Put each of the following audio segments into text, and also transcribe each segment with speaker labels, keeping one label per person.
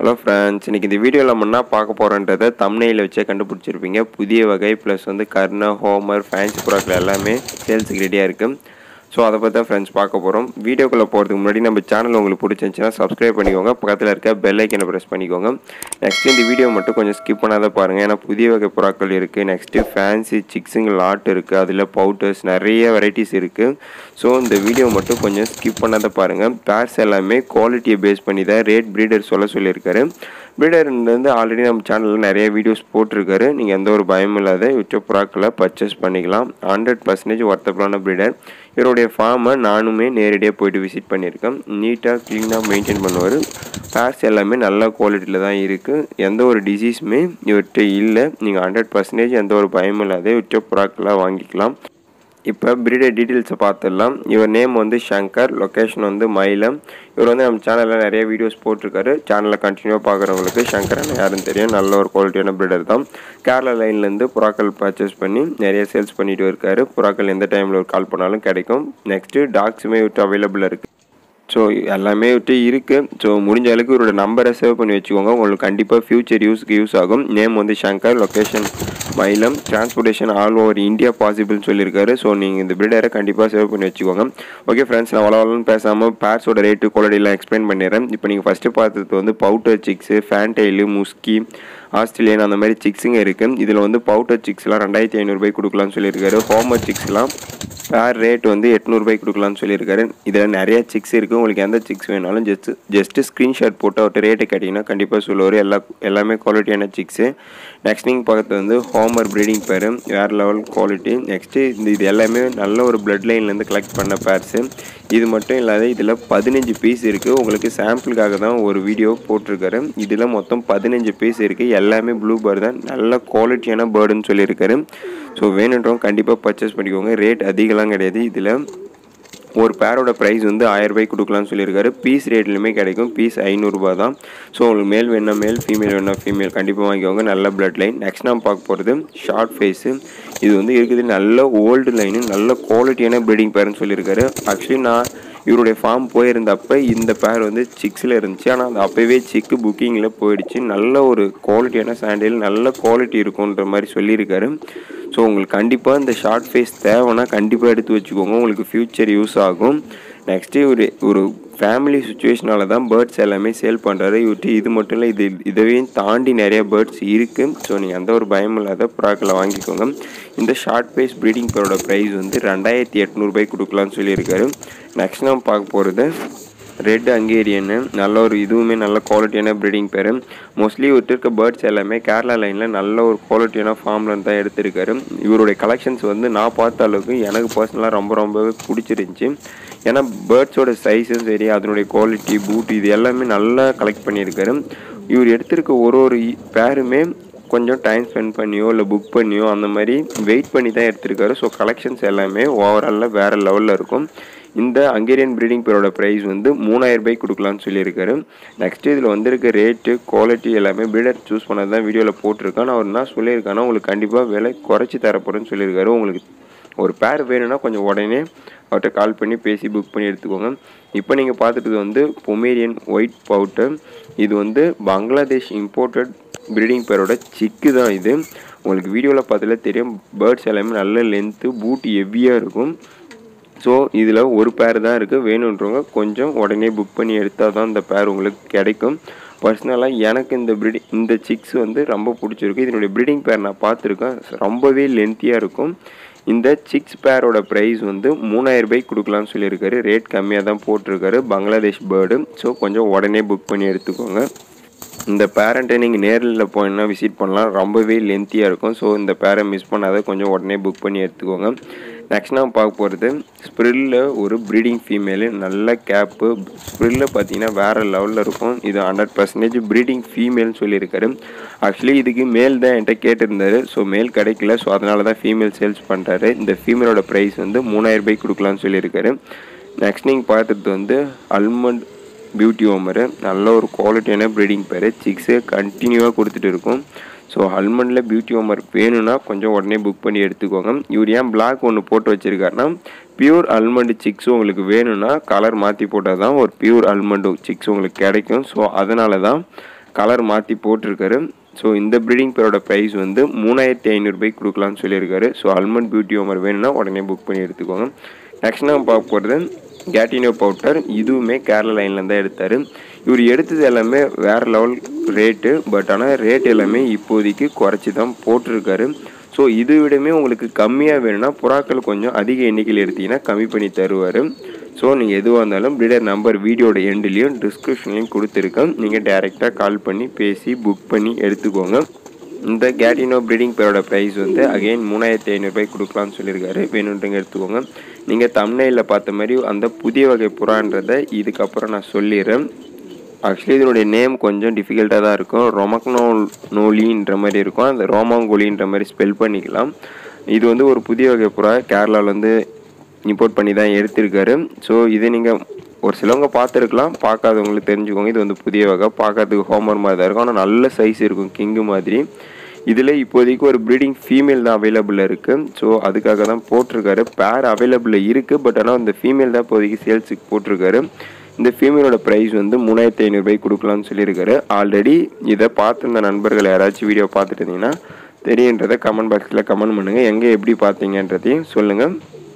Speaker 1: hello friends இன்றைக்கி இந்த வீடியோவில் நம்ம என்ன பார்க்க போகிறோன்றதை தம்னையில் வச்சே கண்டுபிடிச்சிருப்பீங்க புதிய வகை ப்ளஸ் வந்து கர்ண ஹோமர் ஃபேன்சி ப்ராடக்ட் எல்லாமே சேல்ஸுக்கு ரெடியாக இருக்குது ஸோ அதை பற்றி தான் ஃப்ரெண்ட்ஸ் பார்க்க போகிறோம் வீடியோக்குள்ளே போகிறதுக்கு முன்னாடி நம்ம சேனல் உங்களுக்கு பிடிச்சிருந்துச்சுன்னா சப்ஸ்கிரைப் பண்ணிக்கோங்க பக்கத்தில் இருக்க பெல் ஐக்கனை ப்ரெஸ் பண்ணிக்கோங்க நெக்ஸ்ட் இந்த வீடியோ மட்டும் கொஞ்சம் ஸ்கிப் பண்ணாத பாருங்கள் ஏன்னா புதிய வகை புறாக்கள் இருக்குது நெக்ஸ்ட்டு ஃபேன்சி சிக்ஸுங்க லாட் இருக்குது அதில் பவுடர்ஸ் நிறைய வெரைட்டிஸ் இருக்குது ஸோ இந்த வீடியோ மட்டும் கொஞ்சம் ஸ்கிப் பண்ணாத பாருங்கள் பேர்ஸ் எல்லாமே குவாலிட்டியை பேஸ் பண்ணி தான் ரேட் ப்ரீடர் சொல்ல சொல்லியிருக்காரு ப்ரீடர் வந்து ஆல்ரெடி நம்ம சேனலில் நிறைய வீடியோஸ் போட்டிருக்காரு நீங்கள் எந்த ஒரு பயமும் இல்லாத யூடியூப் புறாக்களை பர்ச்சேஸ் பண்ணிக்கலாம் ஹண்ட்ரட் பர்சன்டேஜ் ஒர்த்தபிளான ப்ரீடர் இவருடைய ஃபார்மை நானுமே நேரடியாக போயிட்டு விசிட் பண்ணியிருக்கேன் நீட்டாக க்ளீனாக மெயின்டைன் பண்ணுவார் பேர்ஸ் எல்லாமே நல்ல குவாலிட்டியில் தான் இருக்குது எந்த ஒரு டிசீஸுமே இவர்கிட்ட இல்லை நீங்கள் ஹண்ட்ரட் பர்சன்டேஜ் எந்த ஒரு பயமும் இல்லாத யூடியூப் புறாக்களாக வாங்கிக்கலாம் இப்போ பிரீடர் டீட்டெயில்ஸை பார்த்துடலாம் இவர் நேம் வந்து ஷங்கர் லொக்கேஷன் வந்து மயிலம் இவர் வந்து நம்ம சேனலில் நிறைய வீடியோஸ் போட்டிருக்காரு சேனலில் கண்டினியூவாக பார்க்குறவங்களுக்கு சங்கர் அண்ணன் யாருன்னு தெரியும் நல்ல ஒரு குவாலிட்டியான பிரீடர் தான் கேரளா லைன்லேருந்து புறாக்கள் பர்ச்சேஸ் பண்ணி நிறைய சேல்ஸ் பண்ணிட்டு இருக்காரு புறாக்கள் எந்த டைமில் ஒரு கால் பண்ணாலும் கிடைக்கும் நெக்ஸ்ட்டு டாக்ஸுமே விட்டு அவைலபிளாக இருக்குது ஸோ எல்லாமே விட்டு இருக்குது ஸோ முடிஞ்ச அளவுக்கு இவரோட நம்பரை சேவ் பண்ணி வச்சுக்கோங்க உங்களுக்கு கண்டிப்பாக ஃப்யூச்சர் யூஸ்க்கு யூஸ் ஆகும் நேம் வந்து Shankar location Mayilam transportation all over India பாசிபிள்னு சொல்லியிருக்காரு ஸோ நீங்கள் இந்த பிரீடரை கண்டிப்பாக சேவ் பண்ணி வச்சுக்கோங்க ஓகே ஃப்ரெண்ட்ஸ் நான் வளவலன்னு பேசாமல் பேர்ஸோட ரேட்டு குவாலிட்டிலாம் எக்ஸ்பிளைன் பண்ணிடுறேன் இப்போ நீங்கள் ஃபஸ்ட்டு பார்த்தது வந்து பவுட்டர் சிக்ஸு ஃபேன்டைலு முஸ்கி ஆஸ்திரேலியன் அந்த மாதிரி சிக்ஸுங்க இருக்குது இதில் வந்து பவுட்டர் சிக்ஸ்லாம் ரெண்டாயிரத்தி ஐநூறுபாய்க்கு கொடுக்கலான்னு சொல்லியிருக்காரு ஹோமர் சிக்ஸ்லாம் பேர் ரேட் வந்து எட்நூறுபாய்க்கு கொடுக்கலான்னு சொல்லியிருக்காரு இதில் நிறைய சிக்ஸ் இருக்குது உங்களுக்கு எந்த சிக்ஸ் வேணாலும் ஜஸ்ட் ஜஸ்ட்டு ஸ்க்ரீன்ஷாட் போட்டு அவர்கிட்ட ரேட்டை கேட்டிங்கன்னா கண்டிப்பாக சொல்லுவார் எல்லா எல்லாமே குவாலிட்டியான சிக்ஸு நெக்ஸ்ட் நீங்கள் பார்க்கறது வந்து ஹோமர் ப்ரீடிங் பேர் வேறு லெவல் குவாலிட்டி நெக்ஸ்ட்டு இந்த இது எல்லாமே நல்ல ஒரு பிளட் லைன்லேருந்து கலெக்ட் பண்ண பேர்ஸு இது மட்டும் இல்லாத இதில் பதினஞ்சு பீஸ் இருக்குது உங்களுக்கு சாம்பிளுக்காக தான் ஒரு வீடியோ போட்டிருக்காரு இதில் மொத்தம் பதினஞ்சு பீஸ் இருக்குது எல்லாமே ப்ளூ பேர்டு தான் நல்ல குவாலிட்டியான பேர்டுன்னு சொல்லியிருக்காரு ஸோ வேணுன்றவங்க கண்டிப்பாக பர்ச்சேஸ் பண்ணிக்கோங்க ரேட் அதிகம்லாம் கிடையாது இதில் ஒரு பேரோட ப்ரைஸ் வந்து ஆயிரரூபாய்க்கு கொடுக்கலான்னு சொல்லியிருக்காரு பீஸ் ரேட்லையுமே கிடைக்கும் பீஸ் ஐநூறுரூபா தான் ஸோ உங்களுக்கு மேல் வேணா மேல் ஃபீமேல் வேணா ஃபீமேல் கண்டிப்பாக வாங்கிக்கோங்க நல்ல பிளட் லைன் நெக்ஸ்ட் நாம் பார்க்க போகிறது ஷார்ட் ஃபேஸு இது வந்து இருக்குது நல்ல ஓல்டு லைனு நல்ல குவாலிட்டியான ப்ரீடிங் பேர்னு சொல்லியிருக்காரு ஆக்சுவலி நான் இவருடைய ஃபார்ம் போயிருந்தப்போ இந்த பேர் வந்து சிக்ஸில் இருந்துச்சு ஆனால் அது அப்போவே சிக்கு புக்கிங்கில் போயிடுச்சு நல்ல ஒரு குவாலிட்டியான சாண்டில் நல்ல குவாலிட்டி இருக்குன்ற மாதிரி சொல்லியிருக்காரு ஸோ உங்களுக்கு கண்டிப்பாக இந்த ஷார்ட் ஃபேஸ் தேவைன்னா கண்டிப்பாக எடுத்து வச்சுக்கோங்க உங்களுக்கு ஃப்யூச்சர் யூஸ் ஆகும் நெக்ஸ்ட்டு ஒரு ஒரு ஃபேமிலி சுச்சுவேஷனால தான் பேர்ட்ஸ் எல்லாமே சேல் பண்ணுறாரு இவர்கிட்ட இது மட்டும் இல்லை இது இதையும் தாண்டி நிறைய பேர்ட்ஸ் இருக்குது ஸோ நீங்கள் எந்த ஒரு பயமும் இல்லாத புறாக்களை வாங்கிக்கோங்க இந்த ஷார்ட் ஃபேஸ் ப்ரீடிங் பேரோட ப்ரைஸ் வந்து ரெண்டாயிரத்தி எட்நூறுபாய்க்கு கொடுக்கலான்னு சொல்லியிருக்காரு நெக்ஸ்ட் நம்ம பார்க்க போகிறது ரெட் அங்கேரியன்னு நல்ல ஒரு இதுவுமே நல்ல குவாலிட்டியான ப்ரீடிங் பேர் மோஸ்ட்லி இவர்கிட்ட இருக்க பேர்ட்ஸ் எல்லாமே கேரளா லைனில் நல்ல ஒரு குவாலிட்டியான ஃபார்ம்லேருந்து தான் எடுத்திருக்காரு இவருடைய கலெக்ஷன்ஸ் வந்து நான் பார்த்த அளவுக்கு எனக்கு பர்சனலாக ரொம்ப ரொம்பவே பிடிச்சிருந்துச்சி ஏன்னா பேர்ட்ஸோட சைஸும் சரி அதனுடைய குவாலிட்டி பூட் இது எல்லாமே நல்லா கலெக்ட் பண்ணியிருக்காரு இவர் எடுத்திருக்க ஒரு ஒரு பேருமே கொஞ்சம் டைம் ஸ்பெண்ட் பண்ணியோ இல்லை புக் பண்ணியோ அந்த மாதிரி வெயிட் பண்ணி தான் எடுத்திருக்காரு ஸோ கலெக்ஷன்ஸ் எல்லாமே ஓவராலில் வேறு லெவலில் இருக்கும் இந்த ஹங்கேரியன் ப்ரீடிங் பேரோட ப்ரைஸ் வந்து மூணாயிரம் ரூபாய்க்கு கொடுக்கலான்னு சொல்லியிருக்காரு நெக்ஸ்ட் இதில் வந்திருக்க ரேட்டு குவாலிட்டி எல்லாமே ப்ரீடர் சூஸ் பண்ணது தான் வீடியோவில் போட்டிருக்கான் அவர் என்ன சொல்லியிருக்காங்கன்னா உங்களுக்கு கண்டிப்பாக விலை குறைச்சி தரப்போகிறேன்னு சொல்லியிருக்காரு உங்களுக்கு ஒரு பேர் வேணும்னா கொஞ்சம் உடனே அவர்கிட்ட கால் பண்ணி பேசி புக் பண்ணி எடுத்துக்கோங்க இப்போ நீங்கள் பார்த்துட்டு வந்து பொமேரியன் ஒயிட் பவுட்டர் இது வந்து பங்களாதேஷ் இம்போர்ட்டட் ப்ரீடிங் பேரோட சிக்கு தான் இது உங்களுக்கு வீடியோவில் பார்த்தாலே தெரியும் பேர்ட்ஸ் எல்லாமே நல்ல லென்த்து பூட் ஹெவியாக இருக்கும் ஸோ இதில் ஒரு பேர் தான் இருக்குது வேணுன்றவங்க கொஞ்சம் உடனே புக் பண்ணி எடுத்தால் தான் இந்த பேர் உங்களுக்கு கிடைக்கும் பர்சனலாக எனக்கு இந்த ப்ரீடி இந்த சிக்ஸ் வந்து ரொம்ப பிடிச்சிருக்கு இதனுடைய ப்ரீடிங் பேர் நான் பார்த்துருக்கேன் ரொம்பவே லென்த்தியாக இருக்கும் இந்த சிக்ஸ் பேரோட ப்ரைஸ் வந்து மூணாயிரம் ரூபாய்க்கு கொடுக்கலான்னு சொல்லியிருக்காரு ரேட் கம்மியாக தான் போட்டிருக்காரு பங்களாதேஷ் பேர்டு ஸோ கொஞ்சம் உடனே புக் பண்ணி எடுத்துக்கோங்க இந்த பேரண்ட்டை நீங்கள் நேரில் போனால் விசிட் பண்ணலாம் ரொம்பவே லென்த்தியாக இருக்கும் ஸோ இந்த பேரை மிஸ் பண்ணாத கொஞ்சம் உடனே புக் பண்ணி எடுத்துக்கோங்க நெக்ஸ்ட் நான் பார்க்க போகிறது ஸ்ப்ரில்ல ஒரு ப்ரீடிங் ஃபீமேலு நல்ல கேப்பு ஸ்ப்ரில்ல பார்த்தீங்கன்னா வேறு லெவலில் இருக்கும் இது ஹண்ட்ரட் பர்சன்டேஜ் ப்ரீடிங் ஃபீமேல்னு சொல்லியிருக்காரு ஆக்சுவலி இதுக்கு மேல் தான் என்கிட்ட கேட்டிருந்தாரு ஸோ மேல் கிடைக்கல ஸோ அதனால தான் ஃபீமேல் சேல்ஸ் பண்ணுறாரு இந்த ஃபீமேலோட ப்ரைஸ் வந்து மூணாயிரம் ரூபாய்க்கு கொடுக்கலான்னு சொல்லியிருக்காரு நெக்ஸ்ட் நீங்கள் பார்த்தது வந்து அல்மண்ட் பியூட்டி ஓமரு நல்ல ஒரு குவாலிட்டியான ப்ரீடிங் பேர் சிக்ஸு கண்டினியூவாக கொடுத்துட்டு இருக்கும் ஸோ அல்மண்டில் பியூட்டி ஓமர் வேணும்னா கொஞ்சம் உடனே புக் பண்ணி எடுத்துக்கோங்க இவர் ஏன் பிளாக் ஒன்று போட்டு வச்சுருக்காருன்னா பியூர் அல்மண்ட் சிக்ஸ் உங்களுக்கு வேணும்னா கலர் மாற்றி போட்டால் தான் ஒரு பியூர் அல்மண்ட் சிக்ஸ் உங்களுக்கு கிடைக்கும் ஸோ அதனால தான் கலர் மாற்றி போட்டிருக்காரு ஸோ இந்த ப்ரீடிங் பேரோட ப்ரைஸ் வந்து மூணாயிரத்தி ஐநூறுபாய்க்கு கொடுக்கலான்னு சொல்லியிருக்காரு ஸோ அல்மண்ட் பியூட்டி ஓமர் வேணும்னா உடனே புக் பண்ணி எடுத்துக்கோங்க நெக்ஸ்ட் நம்ம பார்க்க போகிறது கேட்டினோ பவுடர் இதுவுமே கேரளா லைனில் தான் எடுத்தார் இவர் எடுத்தது எல்லாமே வேறு லெவல் ரேட்டு பட் ஆனால் ரேட் எல்லாமே இப்போதைக்கு குறைச்சி தான் போட்டிருக்காரு ஸோ இது விடமே உங்களுக்கு கம்மியாக வேணும்னா புறாக்கள் கொஞ்சம் அதிக எண்ணிக்கையில் எடுத்தீங்கன்னா கம்மி பண்ணி தருவார் ஸோ நீங்கள் எதுவாக இருந்தாலும் ப்ரீடர் நம்பர் வீடியோட எண்ட்லேயும் டிஸ்கிரிப்ஷன்லையும் கொடுத்துருக்கேன் நீங்கள் டேரெக்டாக கால் பண்ணி பேசி புக் பண்ணி எடுத்துக்கோங்க இந்த கேட்டினோ ப்ரீடிங் பேரோட ப்ரைஸ் வந்து அகைன் மூணாயிரத்தி ஐநூறுபாய்க்கு கொடுக்கலான்னு சொல்லியிருக்காரு வேணுன்றங்க எடுத்துக்கோங்க நீங்கள் தமிழ்நிலையில் பார்த்த மாதிரி அந்த புதிய வகை புறான்றதை இதுக்கப்புறம் நான் சொல்லிடுறேன் ஆக்சுவலி இதனுடைய நேம் கொஞ்சம் டிஃபிகல்ட்டாக தான் இருக்கும் ரொமக்னோ நோலின்ற மாதிரி இருக்கும் அந்த ரோமாங்கோலின்ற மாதிரி ஸ்பெல் பண்ணிக்கலாம் இது வந்து ஒரு புதிய வகை புறா கேரளாவிலேருந்து இம்போர்ட் பண்ணி தான் எடுத்திருக்காரு ஸோ இதை நீங்கள் ஒரு சிலவங்க பார்த்துருக்கலாம் பார்க்காதவங்களுக்கு தெரிஞ்சுக்கோங்க இது வந்து புதிய வகை பார்க்கறதுக்கு ஹோமர் மாதிரி தான் இருக்கும் ஆனால் நல்ல சைஸ் இருக்கும் கிங்கு மாதிரி இதில் இப்போதைக்கு ஒரு ப்ரீடிங் ஃபீமேல் தான் அவைலபிளில் இருக்குது ஸோ அதுக்காக தான் போட்டிருக்காரு பேர் அவைலபிளில் இருக்குது பட் ஆனால் இந்த ஃபீமேல் தான் இப்போதைக்கு சேல்ஸுக்கு போட்டிருக்காரு இந்த ஃபீமேலோட ப்ரைஸ் வந்து மூணாயிரத்தி ஐநூறுபாய்க்கு கொடுக்கலான்னு சொல்லியிருக்காரு ஆல்ரெடி இதை பார்த்துருந்த நண்பர்கள் யாராச்சும் வீடியோ பார்த்துட்டு இருந்தீங்கன்னா தெரியுன்றதை கமெண்ட் பாக்ஸில் கமெண்ட் பண்ணுங்கள் எங்கே எப்படி பார்த்தீங்கன்றதையும் சொல்லுங்கள்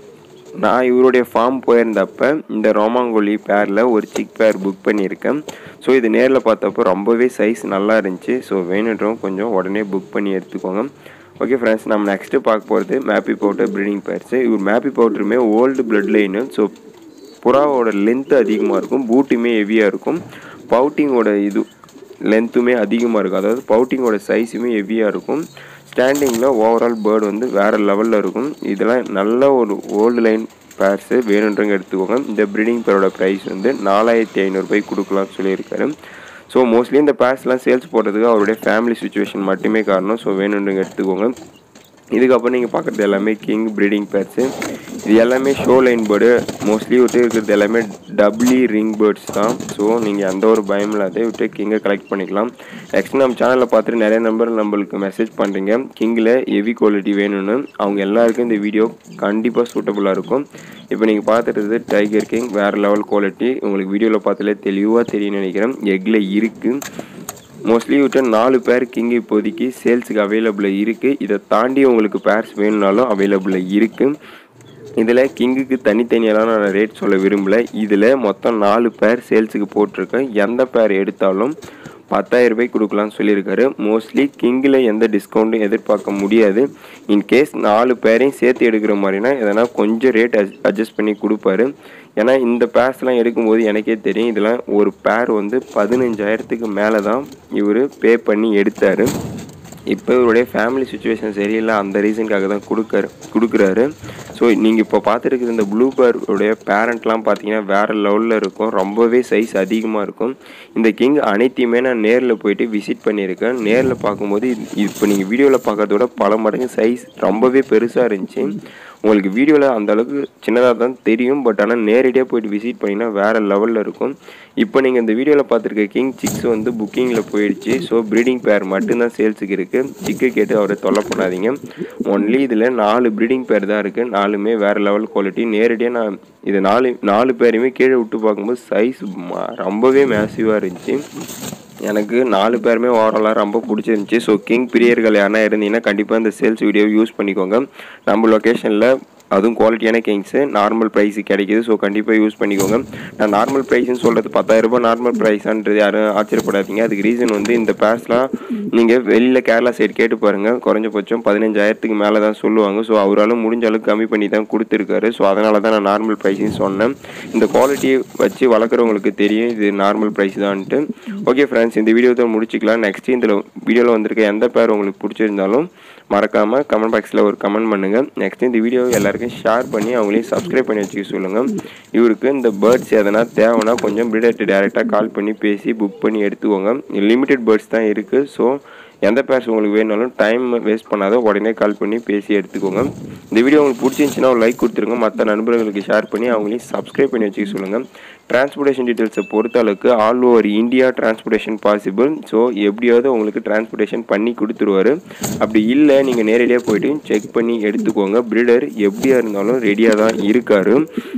Speaker 1: நான் இவருடைய ஃபார்ம் போயிருந்தப்ப இந்த ரோமாங்கோலி பேரில் ஒரு சிக் பேர் புக் பண்ணியிருக்கேன் ஸோ இது நேரில் பார்த்தப்போ ரொம்பவே சைஸ் நல்லா இருந்துச்சு ஸோ வேணுன்றவங்க கொஞ்சம் உடனே புக் பண்ணி எடுத்துக்கோங்க ஓகே ஃப்ரெண்ட்ஸ் நம்ம நெக்ஸ்ட்டு பார்க்க போகிறது மேப்பி பவுடர் ப்ரீடிங் பேர்ஸு இவர் மேப்பி பவுடருமே ஓல்டு பிளட் லைனு ஸோ புறாவோட லென்த்து அதிகமாக இருக்கும் பூட்டுமே ஹெவியாக இருக்கும் பவுட்டிங்கோட இது லென்த்துமே அதிகமாக இருக்கும் அதாவது பவுட்டிங்கோட சைஸுமே ஹெவியாக இருக்கும் ஸ்டாண்டிங்கில் ஓவரால் பேர்டு வந்து வேறு லெவலில் இருக்கும் இதெல்லாம் நல்ல ஒரு ஓல்டு லைன் பேர்ஸு வேணுன்றவங்க எடுத்துக்கோங்க இந்த ப்ரீடிங் பேரோட ப்ரைஸ் வந்து நாலாயிரத்தி ஐநூறுபாய்க்கு கொடுக்கலாம்னு சொல்லியிருக்காரு ஸோ மோஸ்ட்லி இந்த பேர்ஸ்லாம் சேல்ஸ் போடுறதுக்கு அவருடைய ஃபேமிலி சுச்சுவேஷன் மட்டுமே காரணம் ஸோ வேணுன்றவங்க எடுத்துக்கோங்க இதுக்கப்புறம் நீங்கள் பார்க்குறது எல்லாமே கிங் ப்ரீடிங் பேர்ட்ஸு இது எல்லாமே ஷோ லைன் பேர்டு மோஸ்ட்லி விட்டு இருக்கிறது எல்லாமே டப்ளி ரிங் பேர்ட்ஸ் தான் ஸோ நீங்கள் எந்த ஒரு பயம் இல்லாத விட்டு கிங்கை கலெக்ட் பண்ணிக்கலாம் நெக்ஸ்ட் நம்ம சேனலில் பார்த்துட்டு நிறைய நம்பர் நம்மளுக்கு மெசேஜ் பண்ணுறீங்க கிங்கில் ஹெவி குவாலிட்டி வேணும்னு அவங்க எல்லாருக்கும் இந்த வீடியோ கண்டிப்பாக சூட்டபுளாக இருக்கும் இப்போ நீங்கள் பார்த்துட்டு டைகர் கிங் வேறு லெவல் குவாலிட்டி உங்களுக்கு வீடியோவில் பார்த்தாலே தெளிவாக தெரியும்னு நினைக்கிறேன் எக்கில் இருக்குது மோஸ்ட்லி விட்டு நாலு பேர் கிங் இப்போதைக்கு சேல்ஸுக்கு அவைலபிளாக இருக்குது இதை தாண்டி உங்களுக்கு பேர்ஸ் வேணும்னாலும் அவைலபிளாக இருக்குது இதில் கிங்குக்கு தனித்தனியெல்லாம் நான் ரேட் சொல்ல விரும்பல இதில் மொத்தம் நாலு பேர் சேல்ஸுக்கு போட்டிருக்கேன் எந்த பேர் எடுத்தாலும் பத்தாயிரம் ரூபாய்க்கு கொடுக்கலாம்னு சொல்லியிருக்காரு மோஸ்ட்லி கிங்கில் எந்த டிஸ்கவுண்ட்டும் எதிர்பார்க்க முடியாது இன்கேஸ் நாலு பேரையும் சேர்த்து எடுக்கிற மாதிரினா எதனா கொஞ்சம் ரேட் அட்ஜஸ்ட் பண்ணி கொடுப்பாரு ஏன்னா இந்த பேர்ஸ்லாம் எடுக்கும்போது எனக்கே தெரியும் இதெல்லாம் ஒரு பேர் வந்து பதினஞ்சாயிரத்துக்கு மேலே தான் இவர் பே பண்ணி எடுத்தார் இப்போ இவருடைய ஃபேமிலி சுச்சுவேஷன் சரியில்லை அந்த ரீசனுக்காக தான் கொடுக்கற கொடுக்குறாரு ஸோ நீங்கள் இப்போ பார்த்துருக்குற இந்த ப்ளூ பேருடைய பேரண்ட்லாம் பார்த்தீங்கன்னா வேறு லெவலில் இருக்கும் ரொம்பவே சைஸ் அதிகமாக இருக்கும் இந்த கிங் அனைத்தையுமே நான் நேரில் போயிட்டு விசிட் பண்ணியிருக்கேன் நேரில் பார்க்கும்போது இது- இப்போ நீங்கள் வீடியோவில் பார்க்கறதோட பல மடங்கு சைஸ் ரொம்பவே பெருசாக இருந்துச்சு உங்களுக்கு வீடியோவில் அந்த அளவுக்கு சின்னதாக தான் தெரியும் பட் ஆனால் நேரடியாக போயிட்டு விசிட் பண்ணிங்கன்னா வேறு லெவலில் இருக்கும் இப்போ நீங்கள் இந்த வீடியோவில் பார்த்துருக்க கிங் சிக்ஸ் வந்து புக்கிங்கில் போயிடுச்சு ஸோ ப்ரீடிங் பேர் மட்டும்தான் சேல்ஸுக்கு இருக்குது சிக்கு கேட்டு அவரை தொல்லை பண்ணாதீங்க ஒன்லி இதில் நாலு ப்ரீடிங் பேர் தான் இருக்குது நாலுமே வேறு லெவல் குவாலிட்டி நேரடியாக நான் இது நாலு நாலு பேரையுமே கீழே விட்டு பார்க்கும்போது சைஸ் ரொம்பவே மேசிவாக இருந்துச்சு எனக்கு நாலு பேருமே ஓவராலாக ரொம்ப பிடிச்சிருந்துச்சி ஸோ கிங் பிரியர்கள் யாரா இருந்தீங்கன்னா கண்டிப்பாக இந்த சேல்ஸ் வீடியோ யூஸ் பண்ணிக்கோங்க நம்ம லொக்கேஷனில் அதுவும் குவாலிட்டியான கிங்ஸு நார்மல் ப்ரைஸு கிடைக்கிது ஸோ கண்டிப்பாக யூஸ் பண்ணிக்கோங்க நான் நார்மல் ப்ரைஸ்னு சொல்கிறது பத்தாயிரரூபா நார்மல் ப்ரைஸான்றது யாரும் ஆச்சரியப்படாதீங்க அதுக்கு ரீசன் வந்து இந்த பேர்ஸ்லாம் நீங்கள் வெளியில் கேரளா சைடு கேட்டு பாருங்கள் குறைஞ்சபட்சம் பதினஞ்சாயிரத்துக்கு மேலே தான் சொல்லுவாங்க ஸோ அவரால் முடிஞ்ச அளவுக்கு கம்மி பண்ணி தான் கொடுத்துருக்காரு ஸோ அதனால தான் நான் நார்மல் ப்ரைஸ்னு சொன்னேன் இந்த குவாலிட்டியை வச்சு வளர்க்குறவங்களுக்கு தெரியும் இது நார்மல் ப்ரைஸ் தான்ட்டு ஓகே ஃப்ரெண்ட்ஸ் இந்த வீடியோவை முடிச்சுக்கலாம் நெக்ஸ்ட் இந்த வீடியோவில் வந்திருக்க எந்த பேர் உங்களுக்கு பிடிச்சிருந்தாலும் மறக்காமல் கமெண்ட் பாக்ஸில் ஒரு கமெண்ட் பண்ணுங்கள் நெக்ஸ்ட் இந்த வீடியோ எல்லாருக்கும் ஷேர் பண்ணி அவங்களையும் சப்ஸ்கிரைப் பண்ணி வச்சுக்க சொல்லுங்கள் இவருக்கு இந்த பேர்ட்ஸ் எதனா தேவைன்னா கொஞ்சம் பிரீடர்ட்டு டேரெக்டாக கால் பண்ணி பேசி புக் பண்ணி எடுத்துக்கோங்க லிமிட்டெட் பேர்ட்ஸ் தான் இருக்குது ஸோ எந்த பேர்ஸ் உங்களுக்கு வேணாலும் டைம் வேஸ்ட் பண்ணாத உடனே கால் பண்ணி பேசி எடுத்துக்கோங்க இந்த வீடியோ உங்களுக்கு பிடிச்சிருந்துச்சுன்னா ஒரு லைக் கொடுத்துருங்க மற்ற நண்பர்களுக்கு ஷேர் பண்ணி அவங்களையும் சப்ஸ்கிரைப் பண்ணி வச்சுக்க சொல்லுங்கள் டிரான்ஸ்போர்ட்டேஷன் டீட்டெயில்ஸை பொறுத்த அளவுக்கு all over India transportation possible so எப்படியாவது உங்களுக்கு டிரான்ஸ்போர்ட்டேஷன் பண்ணி கொடுத்துருவாரு அப்படி இல்லை நீங்கள் நேரடியாக போயிட்டு செக் பண்ணி எடுத்துக்கோங்க பிரீடர் எப்படியா இருந்தாலும் ரெடியாக தான் இருக்காரு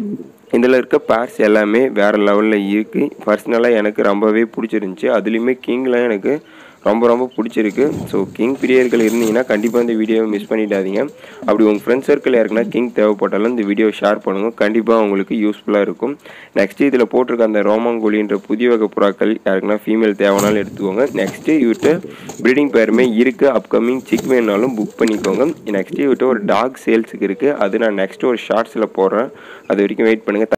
Speaker 1: இதில் இருக்க பேர்ஸ் எல்லாமே வேறு லெவலில் இருக்குது பர்சனலாக எனக்கு ரொம்பவே பிடிச்சிருந்துச்சி அதுலேயுமே கிங்லாம் எனக்கு ரொம்ப ரொம்ப பிடிச்சிருக்கு ஸோ கிங் பிரியர்கள் இருந்தீங்கன்னா கண்டிப்பாக இந்த வீடியோவை மிஸ் பண்ணிடாதீங்க அப்படி உங்கள் ஃப்ரெண்ட்ஸ் சர்க்கிள் யாருக்குன்னா கிங் தேவைப்பட்டாலும் இந்த வீடியோ ஷேர் பண்ணுங்கள் கண்டிப்பாக உங்களுக்கு யூஸ்ஃபுல்லாக இருக்கும் நெக்ஸ்ட் இதில் போட்டிருக்க அந்த ரோமாங்கோலின்ற புதிய வகை புறாக்கள் யாருக்குன்னா ஃபீமேல் தேவைனாலும் எடுத்துக்கோங்க நெக்ஸ்ட்டு இவர்கிட்ட ப்ரீடிங் பேருமே இருக்குது அப்கமிங் சிக் வேணாலும் புக் பண்ணிக்கோங்க நெக்ஸ்ட்டு இவர்கிட்ட ஒரு டாக் சேல்ஸுக்கு இருக்குது அது நான் நெக்ஸ்ட்டு ஒரு ஷார்ட்ஸில் போடுறேன் அது வரைக்கும் வெயிட் பண்ணுங்கள்